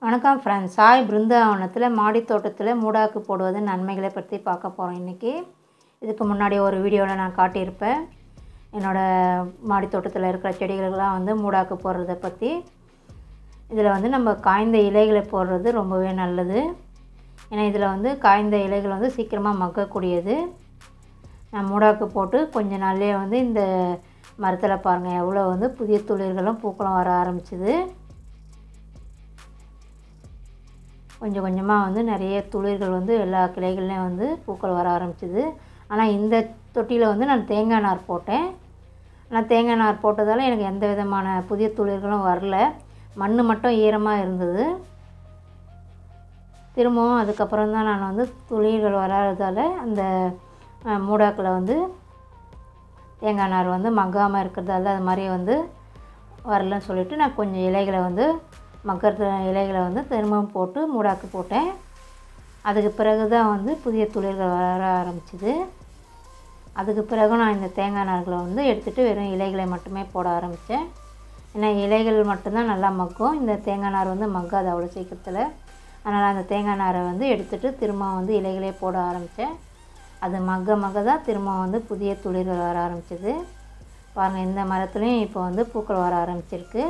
வணக்கம் ஃப்ரெண்ட்ஸ் சாய் பிருந்தாவனத்தில் மாடி தோட்டத்தில் மூடாக்கு போடுவது நன்மைகளை பற்றி பார்க்க போகிறோம் இன்றைக்கி இதுக்கு முன்னாடி ஒரு வீடியோவில் நான் காட்டியிருப்பேன் என்னோடய மாடி தோட்டத்தில் இருக்கிற செடிகளுக்கெல்லாம் வந்து மூடாக்கு போடுறத பற்றி இதில் வந்து நம்ம காய்ந்த இலைகளை போடுறது ரொம்பவே நல்லது ஏன்னா இதில் வந்து காய்ந்த இலைகள் வந்து சீக்கிரமாக மக்கக்கூடியது நான் மூடாக்கு போட்டு கொஞ்ச நாள்லேயே வந்து இந்த மரத்தில் பாருங்கள் எவ்வளோ வந்து புதிய துளிர்களும் பூக்களும் வர ஆரம்பிச்சுது கொஞ்சம் கொஞ்சமாக வந்து நிறைய துளிர்கள் வந்து எல்லா கிளைகள்லேயும் வந்து பூக்கள் வர ஆரம்பிச்சுது ஆனால் இந்த தொட்டியில் வந்து நான் தேங்காய் நார் போட்டேன் ஆனால் தேங்காய் நார் போட்டதால் எனக்கு எந்த விதமான புதிய துளிர்களும் வரல மண் மட்டும் ஈரமாக இருந்தது திரும்பவும் அதுக்கப்புறம் தான் நான் வந்து துளிர்கள் வராததால் அந்த மூடாக்கில் வந்து தேங்காய் நார் வந்து மக்காமல் இருக்கிறதால அது மாதிரி வந்து வரலன்னு சொல்லிவிட்டு நான் கொஞ்சம் இலைகளை வந்து மக்கற இலைகளை வந்து திரும்பவும் போட்டு மூடாக்கு போட்டேன் அதுக்கு பிறகு தான் வந்து புதிய துளிர்கள் வர ஆரம்பிச்சிது அதுக்கு பிறகு நான் இந்த தேங்காய் நார்களை வந்து எடுத்துகிட்டு வெறும் இலைகளை மட்டுமே போட ஆரம்பித்தேன் ஏன்னா இலைகள் மட்டும்தான் நல்லா மக்கும் இந்த தேங்காய் நார் வந்து மக்காது அவ்வளோ சீக்கிரத்தில் அதனால் அந்த தேங்காய் நாரை வந்து எடுத்துகிட்டு திரும்ப வந்து இலைகளே போட ஆரம்பித்தேன் அது மக்க மக்க தான் திரும்ப வந்து புதிய துளிர்கள் வர ஆரம்பிச்சிது பாருங்கள் இந்த மரத்துலேயும் இப்போ வந்து பூக்கள் வர ஆரம்பிச்சிருக்கு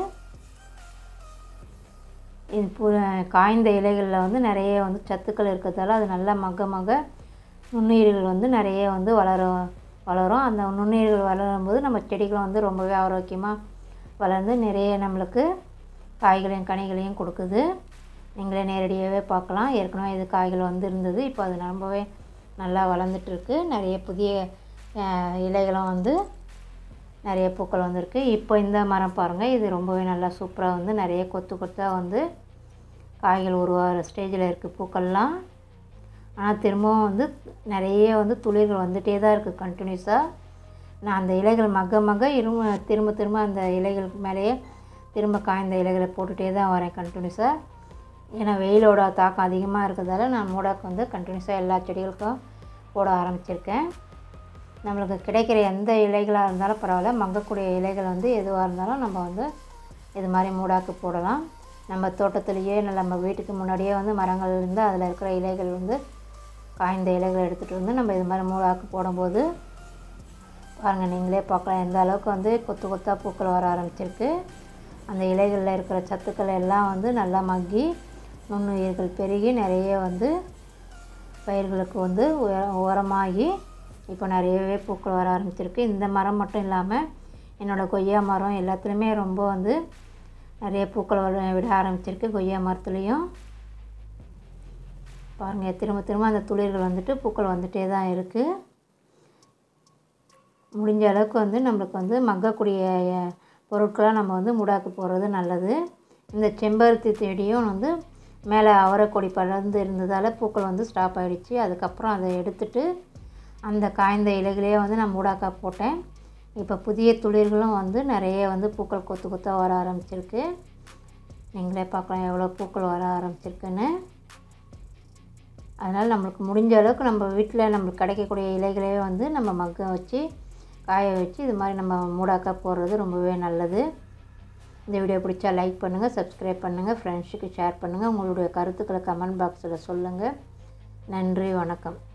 இது பூ காய்ந்த இலைகளில் வந்து நிறைய வந்து சத்துக்கள் இருக்கிறதால அது நல்லா மக்க மக்க நுண்ணுயிர்கள் வந்து நிறைய வந்து வளரும் வளரும் அந்த நுண்ணுயிர்கள் வளரும்போது நம்ம செடிகளும் வந்து ரொம்பவே ஆரோக்கியமாக வளர்ந்து நிறைய நம்மளுக்கு காய்களையும் கனிகளையும் கொடுக்குது நீங்களே நேரடியாகவே பார்க்கலாம் ஏற்கனவே இது காய்கள் வந்து இருந்தது இப்போ அது ரொம்பவே நல்லா வளர்ந்துட்டுருக்கு நிறைய புதிய இலைகளும் வந்து நிறைய பூக்கள் வந்திருக்கு இப்போ இந்த மரம் பாருங்கள் இது ரொம்பவே நல்லா சூப்பராக வந்து நிறைய கொத்து கொத்தாக வந்து காய்கள் உருவாகிற ஸ்டேஜில் இருக்குது பூக்கள்லாம் ஆனால் திரும்பவும் வந்து நிறைய வந்து துளிர்கள் வந்துகிட்டே தான் இருக்குது கண்டினியூஸாக நான் அந்த இலைகள் மக்க மக்க இரும்ப திரும்ப திரும்ப அந்த இலைகளுக்கு மேலேயே திரும்ப காய்ந்த இலைகளை போட்டுகிட்டே தான் வரேன் கண்டினியூஸாக ஏன்னா வெயிலோட தாக்கம் அதிகமாக இருக்கிறதால நான் மூடாக்கு வந்து கண்டினியூஸாக எல்லா செடிகளுக்கும் போட ஆரம்பிச்சிருக்கேன் நம்மளுக்கு கிடைக்கிற எந்த இலைகளாக இருந்தாலும் பரவாயில்ல மங்கக்கூடிய இலைகள் வந்து எதுவாக இருந்தாலும் நம்ம வந்து இது மாதிரி மூடாக்கு போடலாம் நம்ம தோட்டத்துலேயே நம்ம வீட்டுக்கு முன்னாடியே வந்து மரங்கள் இருந்து அதில் இருக்கிற இலைகள் வந்து காய்ந்த இலைகளை எடுத்துகிட்டு வந்து நம்ம இது மாதிரி மூடாக்கு போடும்போது பாருங்கள் நீங்களே பார்க்கலாம் எந்த அளவுக்கு வந்து கொத்து கொத்தாக பூக்கள் வர ஆரம்பிச்சிருக்கு அந்த இலைகளில் இருக்கிற சத்துக்கள் எல்லாம் வந்து நல்லா மக்கி நுண்ணுயிர்கள் பெருகி நிறைய வந்து பயிர்களுக்கு வந்து உர உரமாகி இப்போ நிறையவே பூக்கள் வர ஆரம்பிச்சிருக்கு இந்த மரம் மட்டும் இல்லாமல் என்னோடய கொய்யா மரம் எல்லாத்துலேயுமே ரொம்ப வந்து நிறைய பூக்கள் வர விட ஆரம்பிச்சிருக்கு கொய்யா மரத்துலேயும் பாருங்கள் திரும்ப திரும்ப அந்த துளிர்கள் வந்துட்டு பூக்கள் வந்துகிட்டே தான் இருக்குது முடிஞ்ச அளவுக்கு வந்து நம்மளுக்கு வந்து மக்கக்கூடிய பொருட்களை நம்ம வந்து முடாக்கு போடுறது நல்லது இந்த செம்பருத்தி செடியும் வந்து மேலே அவரைக்கொடி படர்ந்து இருந்ததால் பூக்கள் வந்து ஸ்டாப் ஆகிடுச்சு அதுக்கப்புறம் அதை எடுத்துட்டு அந்த காய்ந்த இலைகளே வந்து நான் மூடாக்கா போட்டேன் இப்போ புதிய துளிர்களும் வந்து நிறைய வந்து பூக்கள் கொத்து கொத்தாக வர ஆரம்பிச்சிருக்கு நீங்களே பார்க்கலாம் எவ்வளோ பூக்கள் வர ஆரம்பிச்சிருக்குன்னு அதனால் நம்மளுக்கு முடிஞ்ச அளவுக்கு நம்ம வீட்டில் நம்மளுக்கு கிடைக்கக்கூடிய இலைகளே வந்து நம்ம மக்க வச்சு காய வச்சு இது மாதிரி நம்ம மூடாக்கா போடுறது ரொம்பவே நல்லது இந்த வீடியோ பிடிச்சா லைக் பண்ணுங்கள் சப்ஸ்கிரைப் பண்ணுங்கள் ஃப்ரெண்ட்ஸுக்கு ஷேர் பண்ணுங்கள் உங்களுடைய கருத்துக்களை கமெண்ட் பாக்ஸில் சொல்லுங்கள் நன்றி வணக்கம்